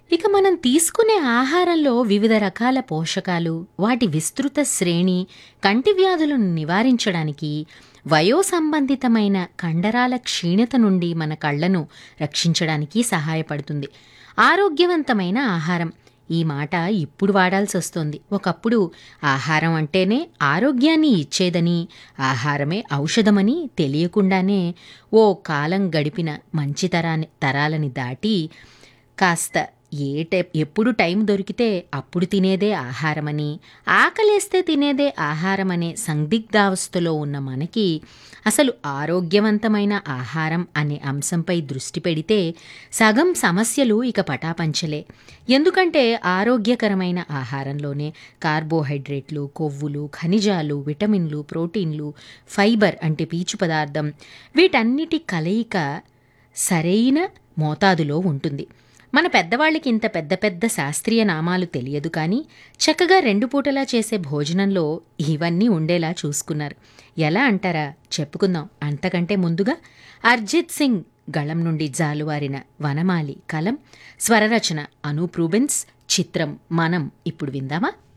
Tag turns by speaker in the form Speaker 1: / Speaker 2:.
Speaker 1: ఇక మనం తీసుకునే ఆహారంలో వివిధ రకాల పోషకాలు వాటి విస్తృత శ్రేణి కంటి వ్యాధులను నివారించడానికి వయోసంబంధితమైన కండరాల క్షీణత నుండి మన కళ్ళను రక్షించడానికి సహాయపడుతుంది ఆరోగ్యవంతమైన ఆహారం ఈ మాట ఇప్పుడు వాడాల్సి వస్తుంది ఒకప్పుడు ఆహారం అంటేనే ఆరోగ్యాన్ని ఇచ్చేదని ఆహారమే ఔషధమని తెలియకుండానే ఓ కాలం గడిపిన మంచి తరాన్ని తరాలని దాటి కాస్త ఏ టై ఎప్పుడు టైం దొరికితే అప్పుడు తినేదే ఆహారమని ఆకలేస్తే తినేదే ఆహారమనే సందిగ్ధావస్థలో ఉన్న మనకి అసలు ఆరోగ్యవంతమైన ఆహారం అనే అంశంపై దృష్టి పెడితే సగం సమస్యలు ఇక పటాపంచలే ఎందుకంటే ఆరోగ్యకరమైన ఆహారంలోనే కార్బోహైడ్రేట్లు కొవ్వులు ఖనిజాలు విటమిన్లు ప్రోటీన్లు ఫైబర్ అంటే పీచు పదార్థం వీటన్నిటి కలయిక సరైన మోతాదులో ఉంటుంది మన పెద్దవాళ్ళకి ఇంత పెద్ద పెద్ద శాస్త్రీయ నామాలు తెలియదు కానీ చక్కగా రెండు పూటలా చేసే భోజనంలో ఇవన్నీ ఉండేలా చూసుకున్నారు ఎలా అంటారా చెప్పుకుందాం అంతకంటే ముందుగా అర్జిత్ సింగ్ గళం నుండి జాలువారిన వనమాలి కలం స్వరరచన అనూప్ రూబెన్స్ చిత్రం మనం ఇప్పుడు విందామా